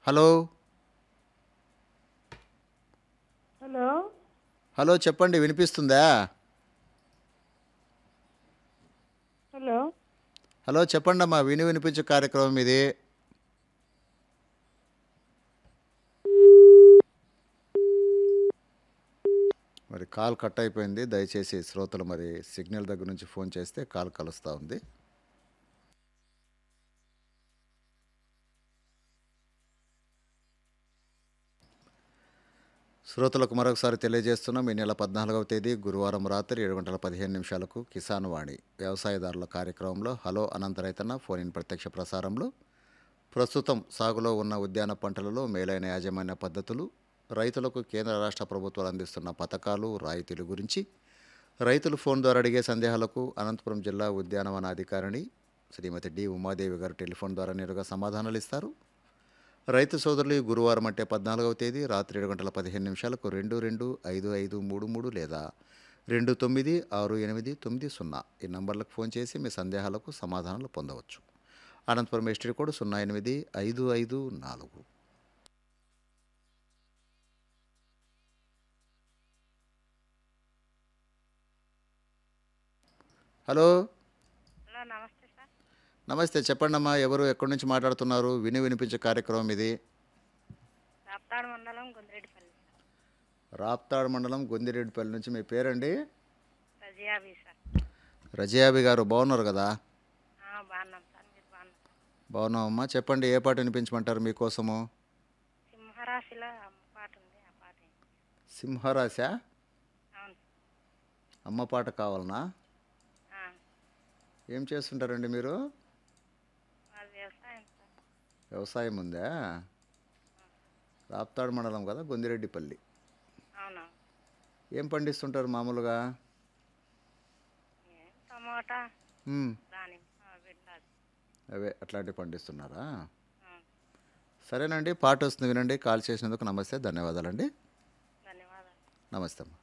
Hello hello hello చెప్పండి వినిపిస్తుందా hello hello చెప్పండి అమ్మా విని వినిపించే కార్యక్రమం ఇది మరి కాల్ కట్ అయిపోయింది దయచేసి శ్రోతలు మరి సిగ్నల్ దగ్గర నుంచి ఫోన్ చేస్తే కాల్ కలుస్తూ ఉంది శ్రోతలకు మరొకసారి తెలియజేస్తున్నాం ఈ నెల పద్నాలుగవ తేదీ గురువారం రాత్రి ఏడు గంటల పదిహేను నిమిషాలకు కిసాన్ వాణి వ్యవసాయదారుల కార్యక్రమంలో హలో అనంత రైతన్న ఫోన్ ఇన్ ప్రత్యక్ష ప్రసారంలో ప్రస్తుతం సాగులో ఉన్న ఉద్యాన పంటలలో మేలైన యాజమాన్య పద్ధతులు రైతులకు కేంద్ర రాష్ట్ర ప్రభుత్వాలు అందిస్తున్న పథకాలు రాయితీల గురించి రైతులు ఫోన్ ద్వారా అడిగే సందేహాలకు అనంతపురం జిల్లా ఉద్యానవన అధికారిణి శ్రీమతి డి ఉమాదేవి గారు టెలిఫోన్ ద్వారా నేరుగా సమాధానాలు ఇస్తారు రైతు సోదరులు ఈ గురువారం అంటే పద్నాలుగవ తేదీ రాత్రి ఏడు గంటల పదిహేను నిమిషాలకు రెండు రెండు ఐదు ఐదు మూడు మూడు లేదా రెండు తొమ్మిది ఆరు ఎనిమిది తొమ్మిది సున్నా ఈ నంబర్లకు ఫోన్ చేసి మీ సందేహాలకు సమాధానాలు పొందవచ్చు అనంతపురం ఎస్టీడీ కోడ్ సున్నా ఎనిమిది ఐదు ఐదు నాలుగు హలో హలో నమస్తే సార్ నమస్తే చెప్పండి అమ్మా ఎవరు ఎక్కడి నుంచి మాట్లాడుతున్నారు విని వినిపించే కార్యక్రమం ఇది రాప్తాడు మండలం గుందిరెడ్డిపల్లి సార్ రాప్తాడు మండలం గొందిరెడ్డిపల్లి నుంచి మీ పేరండి రజియాబీ సార్ రజయాబి గారు బాగున్నారు కదా ఆ, బాగున్నాం సార్ మీరు బాగున్నాం బాగున్నామమ్మా చెప్పండి ఏ పాట వినిపించమంటారు మీకోసము సింహరాశిలో అమ్మ పాట ఉంది ఆ పాట ఏంటి? సింహరాశ అవును అమ్మ పాట కావాలనా ఆ, ఏం చేస్తుంటారండి మీరు మాది వ్యవసాయం సార్ వ్యవసాయం ఉందా రాప్తాడు మండలం కదా గొందిరెడ్డిపల్లి అవును ఏం పండిస్తుంటారు మామూలుగా ఏం టమోటా మ్, దానిమ్మ విండాది అవే అట్లాంటివి పండిస్తున్నారా ఆ, సరేనండి పాట వస్తుంది వినండి కాల్ చేసినందుకు నమస్తే ధన్యవాదాలండి ధన్యవాదాలు నమస్తే అమ్మా